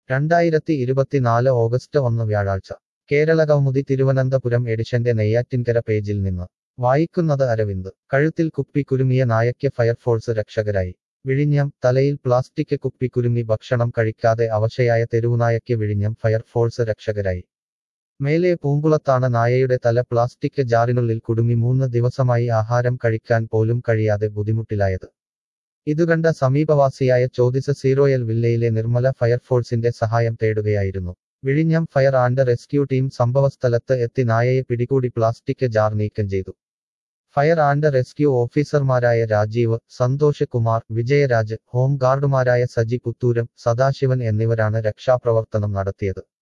രണ്ടായിരത്തി ഇരുപത്തിനാല് ഓഗസ്റ്റ് ഒന്ന് വ്യാഴാഴ്ച കേരള കൗമുദി തിരുവനന്തപുരം എഡിഷന്റെ നെയ്യാറ്റിൻകര പേജിൽ നിന്ന് വായിക്കുന്നത് അരവിന്ദ് കഴുത്തിൽ കുപ്പി കുരുമിയ നായയ്ക്ക് ഫയർഫോഴ്സ് രക്ഷകരായി വിഴിഞ്ഞം തലയിൽ പ്ലാസ്റ്റിക് കുപ്പി കുരുമി ഭക്ഷണം കഴിക്കാതെ അവശയായ തെരുവുനായയ്ക്ക് വിഴിഞ്ഞം ഫയർഫോഴ്സ് രക്ഷകരായി മേലെ പൂങ്കുളത്താണ് നായയുടെ തല പ്ലാസ്റ്റിക് ജാറിനുള്ളിൽ കുടുങ്ങി മൂന്ന് ദിവസമായി ആഹാരം കഴിക്കാൻ പോലും കഴിയാതെ ബുദ്ധിമുട്ടിലായത് ഇതുകണ്ട സമീപവാസിയായ ചോദിസ സീറോയൽ വില്ലയിലെ നിർമ്മല ഫയർഫോഴ്സിന്റെ സഹായം തേടുകയായിരുന്നു വിഴിഞ്ഞം ഫയർ ആൻഡ് റെസ്ക്യൂ ടീം സംഭവസ്ഥലത്ത് എത്തി നായയെ പിടികൂടി പ്ലാസ്റ്റിക് ജാർ നീക്കം ചെയ്തു ഫയർ ആൻഡ് റെസ്ക്യൂ ഓഫീസർമാരായ രാജീവ് സന്തോഷ് കുമാർ വിജയരാജ് ഹോം ഗാർഡുമാരായ സജി പുത്തൂരം സദാശിവൻ എന്നിവരാണ് രക്ഷാപ്രവർത്തനം നടത്തിയത്